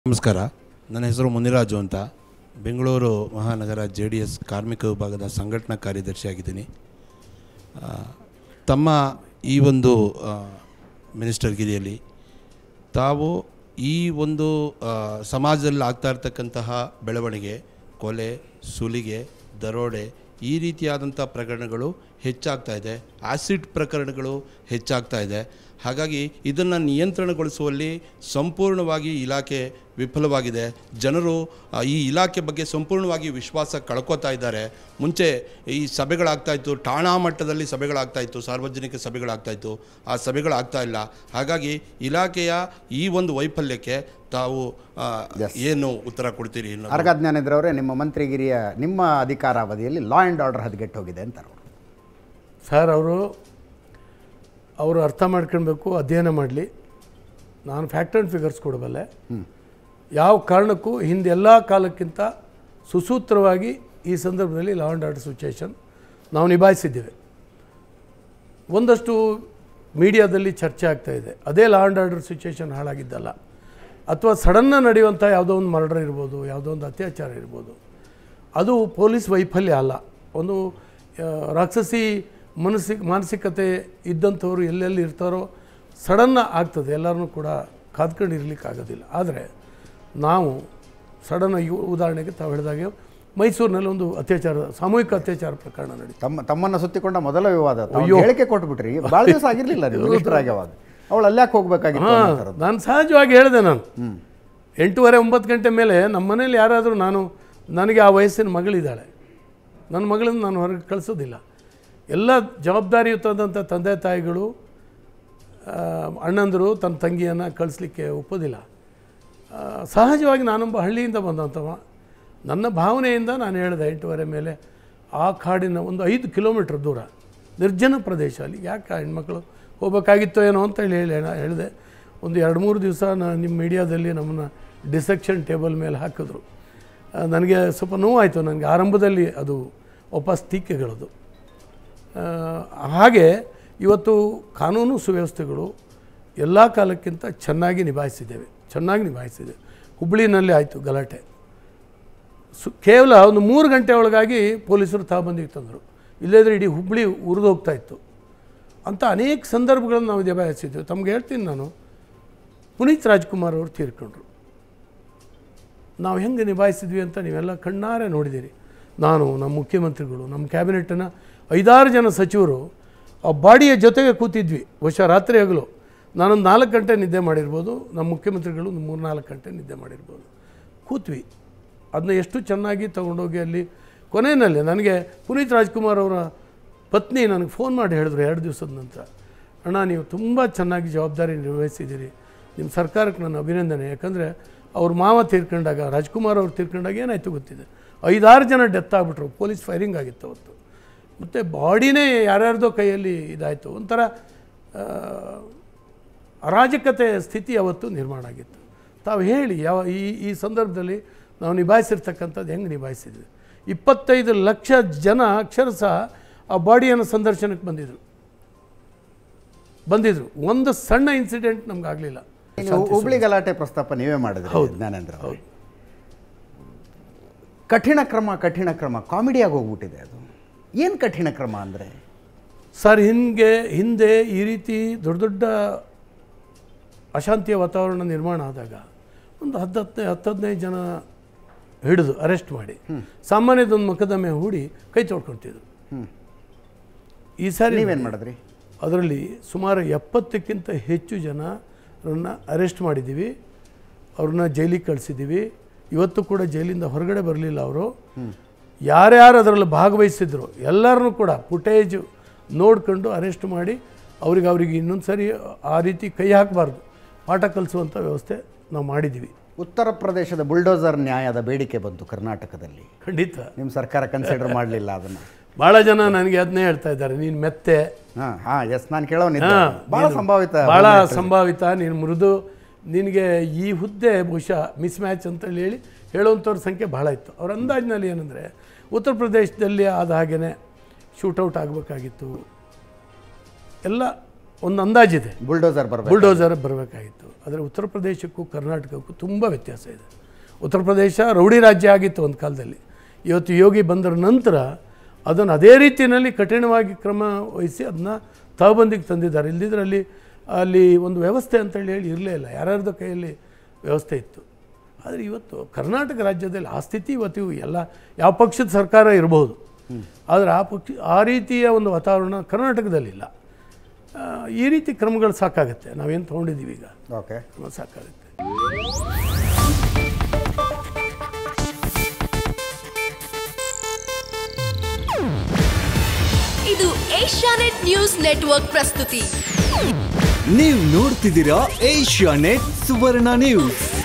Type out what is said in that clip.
ನಮಸ್ಕಾರ ನನ್ನ ಹೆಸರು ಮುನಿರಾಜು ಅಂತ ಬೆಂಗಳೂರು ಮಹಾನಗರ ಜೆ ಡಿ ಎಸ್ ಕಾರ್ಮಿಕ ವಿಭಾಗದ ಸಂಘಟನಾ ಕಾರ್ಯದರ್ಶಿಯಾಗಿದ್ದೀನಿ ಆ, ತಮ್ಮ ಈ ಒಂದು ಆ, ಮಿನಿಸ್ಟರ್ಗಿರಿಯಲ್ಲಿ ತಾವು ಈ ಒಂದು ಆ, ಸಮಾಜದಲ್ಲಿ ಆಗ್ತಾ ಇರ್ತಕ್ಕಂತಹ ಬೆಳವಣಿಗೆ ಕೊಲೆ ಸುಲಿಗೆ ದರೋಡೆ ಈ ರೀತಿಯಾದಂಥ ಪ್ರಕರಣಗಳು ಹೆಚ್ಚಾಗ್ತಾ ಇದೆ ಆಸಿಡ್ ಪ್ರಕರಣಗಳು ಹೆಚ್ಚಾಗ್ತಾ ಇದೆ ಹಾಗಾಗಿ ಇದನ್ನು ನಿಯಂತ್ರಣಗೊಳಿಸುವಲ್ಲಿ ಸಂಪೂರ್ಣವಾಗಿ ಇಲಾಖೆ ವಿಫಲವಾಗಿದೆ ಜನರು ಆ, ಈ ಇಲಾಖೆ ಬಗ್ಗೆ ಸಂಪೂರ್ಣವಾಗಿ ವಿಶ್ವಾಸ ಕಳ್ಕೊತಾ ಇದ್ದಾರೆ ಮುಂಚೆ ಈ ಸಭೆಗಳಾಗ್ತಾ ಇತ್ತು ಠಾಣಾ ಮಟ್ಟದಲ್ಲಿ ಸಭೆಗಳಾಗ್ತಾ ಇತ್ತು ಸಾರ್ವಜನಿಕ ಸಭೆಗಳಾಗ್ತಾ ಇತ್ತು ಆ ಸಭೆಗಳಾಗ್ತಾ ಇಲ್ಲ ಹಾಗಾಗಿ ಇಲಾಖೆಯ ಈ ಒಂದು ವೈಫಲ್ಯಕ್ಕೆ ತಾವು ಆ, ಏನು ಉತ್ತರ ಕೊಡ್ತೀರಿ ಅನ್ನೋದು ಅರ್ಗ ಜ್ಞಾನೇಂದ್ರ ಅವರೇ ನಿಮ್ಮ ಮಂತ್ರಿಗಿರಿಯ ನಿಮ್ಮ ಅಧಿಕಾರಾವಧಿಯಲ್ಲಿ ಲಾ ಆ್ಯಂಡ್ ಆರ್ಡರ್ ಹದಗೆಟ್ಟು ಹೋಗಿದೆ ಅಂತಾರೆ ಅವರು ಸರ್ ಅವರು ಅವರು ಅರ್ಥ ಮಾಡ್ಕೊಳ್ಬೇಕು ಅಧ್ಯಯನ ಮಾಡಲಿ ನಾನು ಫ್ಯಾಕ್ಟ್ ಆ್ಯಂಡ್ ಫಿಗರ್ಸ್ ಕೊಡಬಲ್ಲೆ ಯಾವ ಕಾರಣಕ್ಕೂ ಹಿಂದೆಲ್ಲ ಕಾಲಕ್ಕಿಂತ ಸುಸೂತ್ರವಾಗಿ ಈ ಸಂದರ್ಭದಲ್ಲಿ ಲಾ ಆ್ಯಂಡ್ ಆರ್ಡರ್ ಸಿಚುಯೇಷನ್ ನಾವು ನಿಭಾಯಿಸಿದ್ದೇವೆ ಒಂದಷ್ಟು ಮೀಡಿಯಾದಲ್ಲಿ ಚರ್ಚೆ ಆಗ್ತಾ ಇದೆ ಅದೇ ಲಾ ಆ್ಯಂಡ್ ಆರ್ಡರ್ ಸಿಚುಯೇಷನ್ ಹಾಳಾಗಿದ್ದಲ್ಲ ಅಥವಾ ಸಡನ್ನ ನಡೆಯುವಂಥ ಯಾವುದೋ ಒಂದು ಮರ್ಡರ್ ಇರ್ಬೋದು ಯಾವುದೋ ಒಂದು ಅತ್ಯಾಚಾರ ಇರ್ಬೋದು ಅದು ಪೊಲೀಸ್ ವೈಫಲ್ಯ ಅಲ್ಲ ಒಂದು ಆ, ರಾಕ್ಷಸಿ ಮನಸ್ಸಿ ಮಾನಸಿಕತೆ ಇದ್ದಂಥವ್ರು ಎಲ್ಲೆಲ್ಲಿ ಇರ್ತಾರೋ ಸಡನ್ನ ಆಗ್ತದೆ ಎಲ್ಲರನ್ನೂ ಕೂಡ ಕಾದ್ಕೊಂಡು ಇರ್ಲಿಕ್ಕೆ ಆಗೋದಿಲ್ಲ ಆದರೆ ನಾವು ಸಡನ್ ಆಗಿ ಉದಾಹರಣೆಗೆ ತಾವು ಹೇಳಿದಾಗೆ ಮೈಸೂರಿನಲ್ಲಿ ಒಂದು ಅತ್ಯಾಚಾರ ಸಾಮೂಹಿಕ ಅತ್ಯಾಚಾರ ಪ್ರಕರಣ ನಡೀತು ತಮ್ಮ ತಮ್ಮನ್ನು ಸುತ್ತಿಕೊಂಡ ಮೊದಲ ವಿವಾದ ತಾವು ಹೇಳಿಕೆ ಕೊಟ್ಬಿಟ್ರಿ ಭಾಳ ದಿವಸ ಆಗಿರಲಿಲ್ಲ ನೀವು ಮಿನಿಸ್ಟರ್ ಆಗಿ ಅವಾಗ ಅವಳು ಅಲ್ಯಾಕೆ ಹೋಗ್ಬೇಕಾಗಿತ್ತು ಅನ್ನೋ ಹಾಂ ಥರದ್ದು. ನಾನು ಸಹಜವಾಗಿ ಹೇಳಿದೆ ನಾನು ಎಂಟೂವರೆ ಒಂಬತ್ತು ಗಂಟೆ ಮೇಲೆ ನಮ್ಮ ಮನೇಲಿ ಯಾರಾದರೂ ನಾನು ನನಗೆ ಆ ವಯಸ್ಸಿನ ಮಗಳಿದ್ದಾಳೆ ನನ್ನ ಮಗಳನ್ನು ನಾನು ಹೊರಗೆ ಕಳಿಸೋದಿಲ್ಲ ಎಲ್ಲ ಜವಾಬ್ದಾರಿಯುತವಾದಂಥ ತಂದೆ ತಾಯಿಗಳು ಆ, ಅಣ್ಣಂದರು ತನ್ನ ತಂಗಿಯನ್ನು ಕಳಿಸ್ಲಿಕ್ಕೆ ಒಪ್ಪೋದಿಲ್ಲ ಆ, ಸಹಜವಾಗಿ ನಾನೊಬ್ಬ ಹಳ್ಳಿಯಿಂದ ಬಂದಂಥವ ನನ್ನ ಭಾವನೆಯಿಂದ ನಾನು ಹೇಳಿದೆ ಎಂಟೂವರೆ ಮೇಲೆ ಆ ಕಾಡಿನ ಒಂದು ಐದು ಕಿಲೋಮೀಟ್ರ್ ದೂರ ನಿರ್ಜನ ಪ್ರದೇಶ ಅಲ್ಲಿ ಯಾಕೆ ಆ ಹೆಣ್ಮಕ್ಳು ಹೋಗ್ಬೇಕಾಗಿತ್ತೋ ಏನೋ ಅಂತ ಹೇಳಿ ಹೇಳಿ ಹೇಳಿದೆ ಒಂದು ಎರಡು ಮೂರು ದಿವಸ ನಾನು ನಿಮ್ಮ ಮೀಡಿಯಾದಲ್ಲಿ ನಮ್ಮನ್ನು ಡಿಸೆಕ್ಷನ್ ಟೇಬಲ್ ಮೇಲೆ ಹಾಕಿದ್ರು ಆ, ನನಗೆ ಸ್ವಲ್ಪ ನೋವಾಯಿತು ನನಗೆ ಆರಂಭದಲ್ಲಿ ಅದು ವಾಪಸ್ ಟೀಕೆಗಳದು ಆ, ಹಾಗೆ ಇವತ್ತು ಕಾನೂನು ಸುವ್ಯವಸ್ಥೆಗಳು ಎಲ್ಲ ಕಾಲಕ್ಕಿಂತ ಚೆನ್ನಾಗಿ ನಿಭಾಯಿಸಿದ್ದೇವೆ ಚೆನ್ನಾಗಿ ನಿಭಾಯಿಸಿದೆ ಹುಬ್ಬಳ್ಳಿನಲ್ಲಿ ಆಯಿತು ಗಲಾಟೆ ಸು ಕೇವಲ ಒಂದು ಮೂರು ಗಂಟೆ ಒಳಗಾಗಿ ಪೊಲೀಸರು ತಾಬಂದಿಗೆ ತಂದರು ಇಲ್ಲದ್ರೆ ಇಡೀ ಹುಬ್ಬಳ್ಳಿ ಉರಿದು ಹೋಗ್ತಾ ಇತ್ತು ಅಂತ ಅನೇಕ ಸಂದರ್ಭಗಳನ್ನು ನಾವು ನಿಭಾಯಿಸಿದ್ವಿ ತಮ್ಗೆ ಹೇಳ್ತೀನಿ ನಾನು ಪುನೀತ್ ರಾಜ್ಕುಮಾರ್ ಅವರು ತೀರ್ಕೊಂಡ್ರು ನಾವು ಹೆಂಗೆ ನಿಭಾಯಿಸಿದ್ವಿ ಅಂತ ನೀವೆಲ್ಲ ಕಣ್ಣಾರೆ ನೋಡಿದ್ದೀರಿ ನಾನು ನಮ್ಮ ಮುಖ್ಯಮಂತ್ರಿಗಳು ನಮ್ಮ ಕ್ಯಾಬಿನೆಟ್ಟಿನ ಐದಾರು ಜನ ಸಚಿವರು ಆ ಬಾಡಿಯ ಜೊತೆಗೆ ಕೂತಿದ್ವಿ ಬಹುಶಃ ರಾತ್ರಿ ಹಗಲು ನಾನೊಂದು ನಾಲ್ಕು ಗಂಟೆ ನಿದ್ದೆ ಮಾಡಿರ್ಬೋದು ನಮ್ಮ ಮುಖ್ಯಮಂತ್ರಿಗಳು ಒಂದು ಮೂರು ನಾಲ್ಕು ಗಂಟೆ ನಿದ್ದೆ ಮಾಡಿರ್ಬೋದು ಕೂತ್ವಿ ಅದನ್ನ ಎಷ್ಟು ಚೆನ್ನಾಗಿ ತೊಗೊಂಡೋಗಿ ಅಲ್ಲಿ ಕೊನೆಯಲ್ಲಿ ನನಗೆ ಪುನೀತ್ ರಾಜ್ಕುಮಾರ್ ಅವರ ಪತ್ನಿ ನನಗೆ ಫೋನ್ ಮಾಡಿ ಹೇಳಿದ್ರು ಎರಡು ದಿವಸದ ನಂತರ ಅಣ್ಣ ನೀವು ತುಂಬ ಚೆನ್ನಾಗಿ ಜವಾಬ್ದಾರಿ ನಿರ್ವಹಿಸಿದ್ದೀರಿ ನಿಮ್ಮ ಸರ್ಕಾರಕ್ಕೆ ನನ್ನ ಅಭಿನಂದನೆ ಯಾಕಂದರೆ ಅವ್ರ ಮಾವ ತೀರ್ಕೊಂಡಾಗ ರಾಜ್ಕುಮಾರ್ ಅವ್ರು ತೀರ್ಕೊಂಡಾಗ ಏನಾಯಿತು ಗೊತ್ತಿದೆ ಐದಾರು ಜನ ಡೆತ್ ಆಗಿಬಿಟ್ರು ಪೊಲೀಸ್ ಫೈರಿಂಗ್ ಆಗಿತ್ತು ಅವತ್ತು ಮತ್ತು ಬಾಡಿನೇ ಯಾರ್ಯಾರ್ದೋ ಕೈಯಲ್ಲಿ ಇದಾಯಿತು ಒಂಥರ ಆ, ಅರಾಜಕತೆ ಸ್ಥಿತಿ ಅವತ್ತು ನಿರ್ಮಾಣ ಆಗಿತ್ತು ತಾವು ಹೇಳಿ ಯಾವ ಈ ಈ ಸಂದರ್ಭದಲ್ಲಿ ನಾವು ನಿಭಾಯಿಸಿರ್ತಕ್ಕಂಥದ್ದು ಹೆಂಗೆ ನಿಭಾಯಿಸಿದ್ವಿ ಇಪ್ಪತ್ತೈದು ಲಕ್ಷ ಜನ ಅಕ್ಷರಶಃ ಆ ಬಾಡಿಯನ್ನು ಸಂದರ್ಶನಕ್ಕೆ ಬಂದಿದ್ರು ಬಂದಿದ್ರು ಒಂದು ಸಣ್ಣ ಇನ್ಸಿಡೆಂಟ್ ನಮ್ಗೆ ಆಗಲಿಲ್ಲ ಇನ್ನು ಹುಬ್ಳಿ ಗಲಾಟೆ ಪ್ರಸ್ತಾಪ ನೀವೇ ಮಾಡಿದ್ರಿ ಜ್ಞಾನೇಂದ್ರ ಅವರು ಕಠಿಣ ಕ್ರಮ ಕಠಿಣ ಕ್ರಮ ಕಾಮಿಡಿಯಾಗಿ ಹೋಗ್ಬಿಟ್ಟಿದೆ ಅದು ಏನು ಕಠಿಣ ಕ್ರಮ ಅಂದರೆ ಸರ್ ಹಿಂಗೆ ಹಿಂದೆ ಈ ರೀತಿ ದೊಡ್ಡ ದೊಡ್ಡ ಅಶಾಂತಿಯ ವಾತಾವರಣ ನಿರ್ಮಾಣ ಆದಾಗ ಒಂದು ಹತ್ತು ಹತ್ತನೇ ಹತ್ತು ಹದಿನೈದು ಜನ ಹಿಡಿದು ಅರೆಸ್ಟ್ ಮಾಡಿ ಸಾಮಾನ್ಯದೊಂದು ಮೊಕದ್ದಮೆ ಹೂಡಿ ಕೈ ತೊಳ್ಕೊಳ್ತಿದ್ರು ಈ ಸಾರಿ ನೀವೇನು ಮಾಡಿದ್ರಿ ಅದರಲ್ಲಿ ಸುಮಾರು ಎಪ್ಪತ್ತಕ್ಕಿಂತ ಹೆಚ್ಚು ಜನರನ್ನ ಅರೆಸ್ಟ್ ಮಾಡಿದ್ದೀವಿ ಅವ್ರನ್ನ ಜೈಲಿಗೆ ಕಳಿಸಿದ್ದೀವಿ ಇವತ್ತು ಕೂಡ ಜೈಲಿಂದ ಹೊರಗಡೆ ಬರಲಿಲ್ಲ ಅವರು ಯಾರ್ಯಾರು ಅದರಲ್ಲಿ ಭಾಗವಹಿಸಿದ್ರು ಎಲ್ಲರನ್ನೂ ಕೂಡ ಫುಟೇಜ್ ನೋಡ್ಕೊಂಡು ಅರೆಸ್ಟ್ ಮಾಡಿ ಅವ್ರಿಗೆ ಅವ್ರಿಗೆ ಇನ್ನೊಂದು ಸರಿ ಆ ರೀತಿ ಕೈ ಹಾಕಬಾರ್ದು ಪಾಠ ಕಲಿಸುವಂಥ ವ್ಯವಸ್ಥೆ ನಾವು ಮಾಡಿದ್ದೀವಿ ಉತ್ತರ ಪ್ರದೇಶದ ಬುಲ್ಡೋಸರ್ ನ್ಯಾಯದ ಬೇಡಿಕೆ ಬಂತು ಕರ್ನಾಟಕದಲ್ಲಿ ಖಂಡಿತ ನಿಮ್ಮ ಸರ್ಕಾರ ಕನ್ಸಿಡರ್ ಮಾಡಲಿಲ್ಲ ಅದನ್ನು ಭಾಳ ಜನ ನನಗೆ ಅದನ್ನೇ ಹೇಳ್ತಾ ಇದ್ದಾರೆ ನೀನು ಮೆತ್ತೆ ಹಾಂ ಹಾಂ ಎಸ್ ನಾನು ಕೇಳೋನಿದ್ದೆ ಹಾ, ಭಾಳ ನೀನು ಸಂಭಾವಿತ ಭಾಳ ಸಂಭಾವಿತ ನೀನು ಮೃದು ನಿನಗೆ ಈ ಹುದ್ದೆ ಬಹುಶಃ ಮಿಸ್ ಮ್ಯಾಚ್ ಅಂತೇಳಿ ಹೇಳಿ ಹೇಳುವಂಥವ್ರ ಸಂಖ್ಯೆ ಭಾಳ ಇತ್ತು ಅವ್ರ ಅಂದಾಜಿನಲ್ಲಿ ಏನಂದರೆ ಉತ್ತರ ಪ್ರದೇಶದಲ್ಲಿ ಆದ ಹಾಗೆಯೇ ಶೂಟೌಟ್ ಆಗಬೇಕಾಗಿತ್ತು ಎಲ್ಲ ಒಂದು ಅಂದಾಜಿದೆ ಬುಲ್ಡೋಸರ್ ಬರಬೇಕು ಬುಲ್ಡೋಸರ್ ಬರಬೇಕಾಗಿತ್ತು ಆದರೆ ಉತ್ತರ ಪ್ರದೇಶಕ್ಕೂ ಕರ್ನಾಟಕಕ್ಕೂ ತುಂಬ ವ್ಯತ್ಯಾಸ ಇದೆ ಉತ್ತರ ಪ್ರದೇಶ ರೌಡಿ ರಾಜ್ಯ ಆಗಿತ್ತು ಒಂದು ಕಾಲದಲ್ಲಿ ಇವತ್ತು ಯೋಗಿ ಬಂದರ ನಂತರ ಅದನ್ನು ಅದೇ ರೀತಿಯಲ್ಲಿ ಕಠಿಣವಾಗಿ ಕ್ರಮ ವಹಿಸಿ ಅದನ್ನ ತಹಬಂದಿಗೆ ತಂದಿದ್ದಾರೆ ಇಲ್ದಿದ್ರೆ ಅಲ್ಲಿ ಅಲ್ಲಿ ಒಂದು ವ್ಯವಸ್ಥೆ ಅಂತೇಳಿ ಹೇಳಿ ಇರಲೇ ಇಲ್ಲ ಯಾರ್ಯಾರ್ದು ಕೈಯಲ್ಲಿ ವ್ಯವಸ್ಥೆ ಇತ್ತು ಆದರೆ ಇವತ್ತು ಕರ್ನಾಟಕ ರಾಜ್ಯದಲ್ಲಿ ಆ ಸ್ಥಿತಿ ಇವತ್ತು ಎಲ್ಲ ಯಾವ ಪಕ್ಷದ ಸರ್ಕಾರ ಇರಬಹುದು ಆದರೆ ಆ ಪಕ್ಷ ಆ ರೀತಿಯ ಒಂದು ವಾತಾವರಣ ಕರ್ನಾಟಕದಲ್ಲಿಲ್ಲ ಆ, ಈ ರೀತಿ ಕ್ರಮಗಳು ಸಾಕಾಗುತ್ತೆ ನಾವೇನು ತೊಗೊಂಡಿದ್ದೀವಿ ಈಗ ಓಕೆ ಕ್ರಮ ಸಾಕಾಗುತ್ತೆ ಇದು ಏಷ್ಯಾನೆಟ್ ನ್ಯೂಸ್ ನೆಟ್ವರ್ಕ್ ಪ್ರಸ್ತುತಿ ನೀವು ನೋಡ್ತಿದ್ದೀರಾ ಏಷ್ಯಾ ನೆಟ್ ಸುವರ್ಣ ನ್ಯೂಸ್